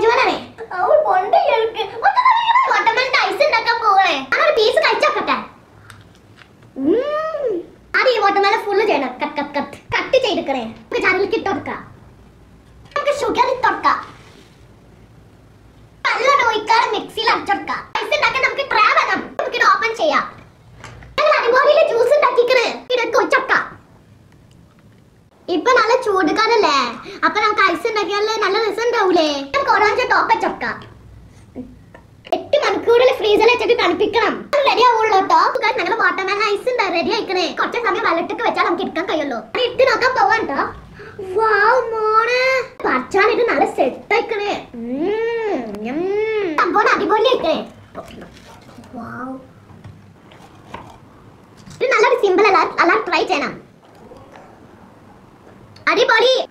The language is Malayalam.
മുഴുവനാണേ അവൾ കൊണ്ട് കേൾക്ക് വാട്ടർമെലൻ ഐസ് ഉണ്ടാക്കാൻ പോകണേ ഞാനൊരു പീസ് കഴിച്ചോക്കട്ടെ ഉം. ആദ്യം ഈ വാട്ടർമെലൻ ഫുള്ള് ചെയ്യണം കട്ട് കട്ട് കട്ട് കട്ട് ചെയ്തെടുക്കണേ നമുക്ക് ചാനലിൽ ഇട്ടോടുക്കാം നമുക്ക് ഷുഗർ ഇട്ടോടുക്കാം നല്ലോണം ഒഴിക്കാതെ മിക്സിയിൽ അടിച്ചോടുക്കാം ഐസ് ഉണ്ടാക്കാൻ നമുക്ക് ട്രേ വേണം നമുക്ക് ഇത് ഓപ്പൺ ചെയ്യാം ഞങ്ങൾ അടിപൊളിയിൽ ജ്യൂസ് ഉണ്ടാക്കിക്കണേ ഇതൊക്കെ ഒച്ചോക്കാം ഇപ്പൊ നല്ല ചൂടുകാലല്ലേ അപ്പൊ നമുക്ക് ഐസ് ഉണ്ടാക്കിയാലേ നല്ല രസം ഉണ്ടാവൂലേ നമുക്ക് ഓറഞ്ച് ടോപ്പ് വെച്ചോക്കാം എട്ട് മണിക്കൂറിൽ ഫ്രീസറിൽ വെച്ചിട്ട് തണുപ്പിക്കണം റെഡി ആവുള്ളൂ കേട്ടോ ഞങ്ങൾ വാട്ടർമാൻ ഐസ് ഉണ്ട് റെഡി ആയിക്കണേ കുറച്ച് സമയം വെള്ളത്തിക്ക് വെച്ചാൽ നമുക്ക് എടുക്കാൻ കഴിയുള്ളൂ അത് ഇട്ട് നോക്കാൻ പോവാൻ കേട്ടോ വാവ് മോനെ പച്ചാൻ ഇത് നല്ല സെറ്റ് ആയിക്കണേ ഉം, ഉം. സംഭവം അടിപൊളി ആയിക്കണേ വാവ് ഇത് നല്ലൊരു സിമ്പിൾ അല്ല എല്ലാം ട്രൈ ചെയ്യണം അടിപൊളി